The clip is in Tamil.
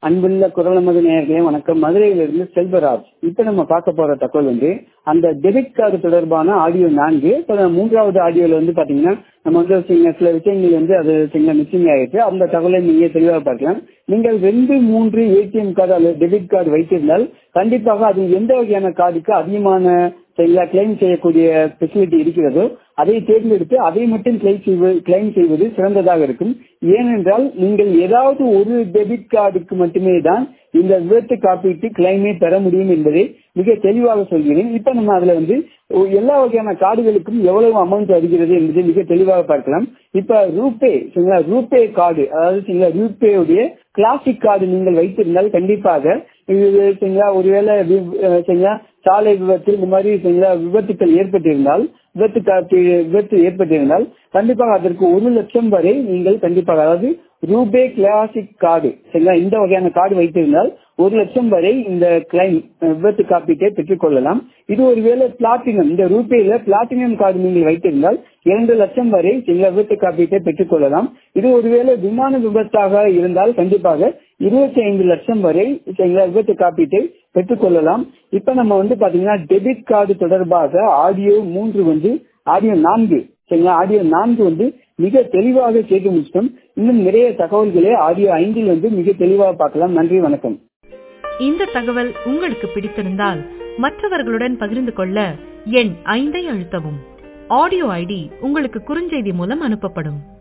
அன்புள்ள குரல் நமது நேயர்களே வணக்கம் மதுரையிலிருந்து செல்வராஜ் இப்ப நம்ம பார்க்க போற தகவல் வந்து அந்த டெபிட் கார்டு தொடர்பான ஆடியோ நான்கு இப்ப மூன்றாவது ஆடியோல வந்து பாத்தீங்கன்னா நம்ம வந்து சில சில விஷயங்கள் வந்து அது சில மிஸ்ஸிங் ஆயிடுச்சு அந்த தகவலை நீங்க தெளிவாக பார்க்கலாம் நீங்கள் ரெண்டு மூன்று ஏடிஎம் கார்டு அல்லது டெபிட் கார்டு வைத்திருந்தால் கண்டிப்பாக அது எந்த வகையான கார்டுக்கு அதிகமான சரிங்களா கிளைம் செய்யக்கூடிய ஃபெசிலிட்டி இருக்கிறதோ அதை தேர்ந்தெடுத்து அதை மட்டும் கிளைம் செய்வது கிளைம் செய்வது சிறந்ததாக இருக்கும் ஏனென்றால் நீங்கள் ஏதாவது ஒரு டெபிட் கார்டுக்கு மட்டுமே தான் இந்த விபத்து காப்பீட்டு கிளைமே பெற முடியும் என்பதை மிக தெளிவாக சொல்கிறேன் இப்ப நம்ம அதுல வந்து எல்லா வகையான கார்டுகளுக்கும் எவ்வளவு அமௌண்ட் வருகிறது என்பதை மிக தெளிவாக பார்க்கலாம் இப்ப ரூபே சரிங்களா ரூபே கார்டு அதாவது சரிங்களா ரூபே உடைய கிளாசிக் கார்டு நீங்கள் வைத்திருந்தால் கண்டிப்பாக இது சரிங்களா ஒருவேளை சரிங்களா சாலை விபத்து இந்த மாதிரி சரிங்களா விபத்துக்கள் ஏற்பட்டிருந்தால் விபத்து காப்பீ விபத்து ஏற்பட்டிருந்தால் கண்டிப்பாக அதற்கு ஒரு லட்சம் வரை நீங்கள் கண்டிப்பாக அதாவது ரூபே கிளாசிக் கார்டு சரிங்களா இந்த வகையான கார்டு வைத்திருந்தால் ஒரு லட்சம் வரை இந்த கிளைம் விபத்து காப்பீட்டை பெற்றுக் கொள்ளலாம் இது ஒருவேளை பிளாட்டினம் இந்த ரூபேல பிளாட்டினம் கார்டு நீங்கள் வைத்திருந்தால் இரண்டு லட்சம் வரை சில விபத்து காப்பீட்டை பெற்றுக் கொள்ளலாம் இது ஒருவேளை விமான விபத்தாக இருந்தால் கண்டிப்பாக இருபத்தி ஐந்து லட்சம் வரை சரிங்களா விபத்து காப்பீட்டை பெற்றுக் கொள்ளலாம் இப்ப நம்ம வந்து பாத்தீங்கன்னா டெபிட் கார்டு தொடர்பாக ஆடியோ மூன்று வந்து ஆடியோ நான்கு சரிங்களா ஆடியோ நான்கு வந்து மிக தெளிவாக கேட்டு முடிச்சிட்டோம் இன்னும் நிறைய தகவல்களை ஆடியோ ஐந்தில் வந்து மிக தெளிவாக பார்க்கலாம் நன்றி வணக்கம் இந்த தகவல் உங்களுக்கு பிடித்திருந்தால் மற்றவர்களுடன் பகிர்ந்து கொள்ள எண் ஐந்தை அழுத்தவும் ஆடியோ ஐடி உங்களுக்கு குறுஞ்செய்தி மூலம் அனுப்பப்படும்